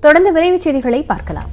தொடர்ந்து விரைவுச் செய்திகளை பார்க்கலாம்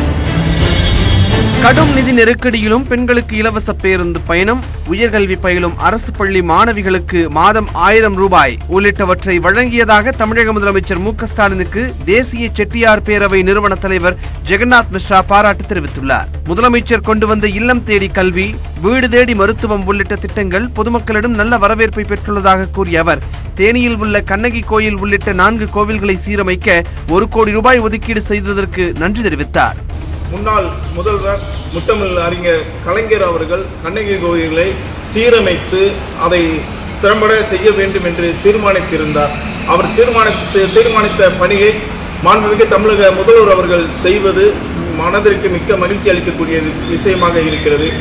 கடும் நிதி நெருக்கடியிலும் பெண்களுக்கு இலவச பேருந்து பயணம் உயர்கல்வி பயிலும் அரசு பள்ளி மாணவிகளுக்கு மாதம் ஆயிரம் ரூபாய் உள்ளிட்டவற்றை வழங்கியதாக தமிழக முதலமைச்சர் மு க ஸ்டாலினுக்கு தேசிய செட்டியார் பேரவை நிறுவன தலைவர் ஜெகநாத் மிஸ்ரா பாராட்டு தெரிவித்துள்ளார் முதலமைச்சர் கொண்டு வந்த இல்லம் தேடி கல்வி வீடு தேடி மருத்துவம் உள்ளிட்ட திட்டங்கள் பொதுமக்களிடம் நல்ல வரவேற்பை பெற்றுள்ளதாக கூறிய அவர் தேனியில் உள்ள கண்ணகி கோயில் உள்ளிட்ட நான்கு கோவில்களை சீரமைக்க ஒரு கோடி ரூபாய் ஒதுக்கீடு செய்ததற்கு நன்றி தெரிவித்தார் முன்னாள் முதல்வர் முத்தமிழ் அறிஞர் கலைஞர் அவர்கள் கண்ணகி கோயிலை சீரமைத்து அதை திறம்பட செய்ய வேண்டும் என்று தீர்மானித்திருந்தார் அவர் தீர்மானித்து தீர்மானித்த பணியை மாண்புமிகு தமிழக முதல்வர் அவர்கள் செய்வது மனதிற்கு மிக்க மகிழ்ச்சி அளிக்கக்கூடிய விஷயமாக இருக்கிறது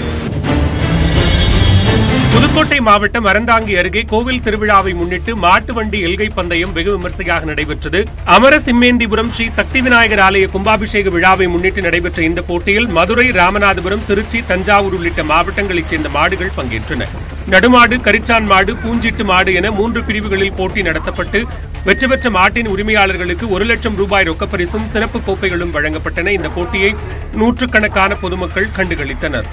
புதுக்கோட்டை மாவட்டம் அறந்தாங்கி அருகே கோவில் திருவிழாவை முன்னிட்டு மாட்டு வண்டி எல்கை பந்தயம் வெகு விமர்சையாக நடைபெற்றது அமரசிம்மேந்திபுரம் ஸ்ரீ சக்தி விநாயகர் ஆலய கும்பாபிஷேக விழாவை முன்னிட்டு நடைபெற்ற இந்த போட்டியில் மதுரை ராமநாதபுரம் திருச்சி தஞ்சாவூர் உள்ளிட்ட மாவட்டங்களைச் சேர்ந்த மாடுகள் பங்கேற்றன நடுமாடு கரிச்சான் மாடு பூஞ்சிட்டு மாடு என மூன்று பிரிவுகளில் போட்டி நடத்தப்பட்டு வெற்றி பெற்ற மாட்டின் உரிமையாளர்களுக்கு ஒரு லட்சம் ரூபாய் ரொக்கப்பரிசும் சிறப்பு கோப்பைகளும் வழங்கப்பட்டன இந்த போட்டியை நூற்றுக்கணக்கான பொதுமக்கள் கண்டுகளித்தனர்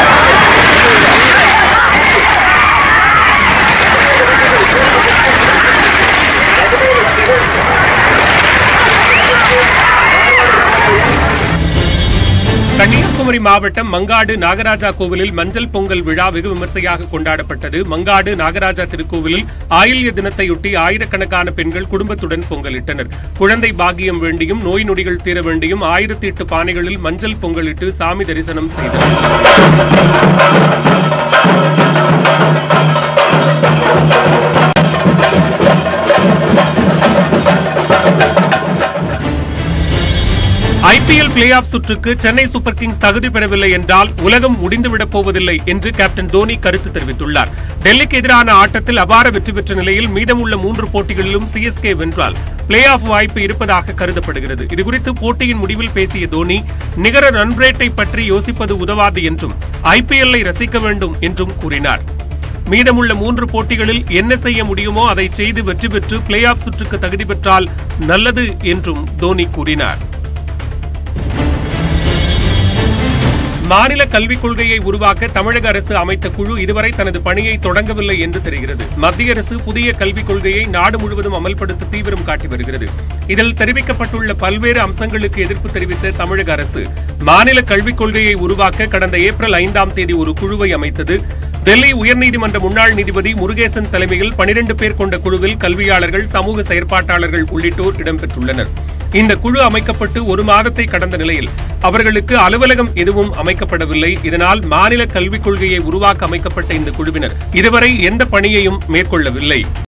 கன்னியாகுமரி மாவட்டம் மங்காடு நாகராஜா கோவிலில் மஞ்சள் பொங்கல் விழா வெகு விமர்சையாக கொண்டாடப்பட்டது மங்காடு நாகராஜா திருக்கோவிலில் ஆயில்ய தினத்தையொட்டி ஆயிரக்கணக்கான பெண்கள் குடும்பத்துடன் பொங்கலிட்டனர் குழந்தை பாக்கியம் வேண்டியும் நோய் நொடிகள் தீர வேண்டியும் ஆயிரத்தி எட்டு பானைகளில் மஞ்சள் பொங்கலிட்டு சாமி தரிசனம் செய்தனர் ஐபிஎல் பிளே ஆஃப் சுற்றுக்கு சென்னை சூப்பர் கிங்ஸ் தகுதி பெறவில்லை என்றால் உலகம் முடிந்துவிடப் போவதில்லை என்று கேப்டன் தோனி கருத்து தெரிவித்துள்ளார் டெல்லிக்கு எதிரான ஆட்டத்தில் அபார வெற்றி பெற்ற நிலையில் மீதமுள்ள மூன்று போட்டிகளிலும் சிஎஸ்கே வென்றால் பிளே ஆஃப் வாய்ப்பு இருப்பதாக கருதப்படுகிறது இதுகுறித்து போட்டியின் முடிவில் பேசிய தோனி நிகர ரன் ரேட்டை பற்றி யோசிப்பது உதவாது என்றும் ஐபிஎல்லை ரசிக்க வேண்டும் என்றும் கூறினார் மீதமுள்ள மூன்று போட்டிகளில் என்ன செய்ய முடியுமோ அதை செய்து வெற்றி பெற்று பிளே ஆஃப் சுற்றுக்கு தகுதி பெற்றால் நல்லது என்றும் தோனி கூறினார் மாநில கல்விக் கொள்கையை உருவாக்க தமிழக அரசு அமைத்த குழு இதுவரை தனது பணியை தொடங்கவில்லை என்று தெரிகிறது மத்திய அரசு புதிய கல்விக் கொள்கையை நாடு முழுவதும் அமல்படுத்த தீவிரம் காட்டி வருகிறது இதில் தெரிவிக்கப்பட்டுள்ள பல்வேறு அம்சங்களுக்கு எதிர்ப்பு தெரிவித்த தமிழக அரசு மாநில கல்விக் கொள்கையை உருவாக்க கடந்த ஏப்ரல் ஐந்தாம் தேதி ஒரு குழுவை அமைத்தது டெல்லி உயர்நீதிமன்ற முன்னாள் நீதிபதி முருகேசன் தலைமையில் பனிரெண்டு பேர் கொண்ட குழுவில் கல்வியாளர்கள் சமூக செயற்பாட்டாளர்கள் உள்ளிட்டோர் இடம்பெற்றுள்ளனர் இந்த குழு அமைக்கப்பட்டு ஒரு மாதத்தை கடந்த நிலையில் அவர்களுக்கு அலுவலகம் எதுவும் அமைக்கப்படவில்லை இதனால் மாநில கல்விக் கொள்கையை உருவாக்க அமைக்கப்பட்ட இந்த குழுவினர் இதுவரை எந்த பணியையும் மேற்கொள்ளவில்லை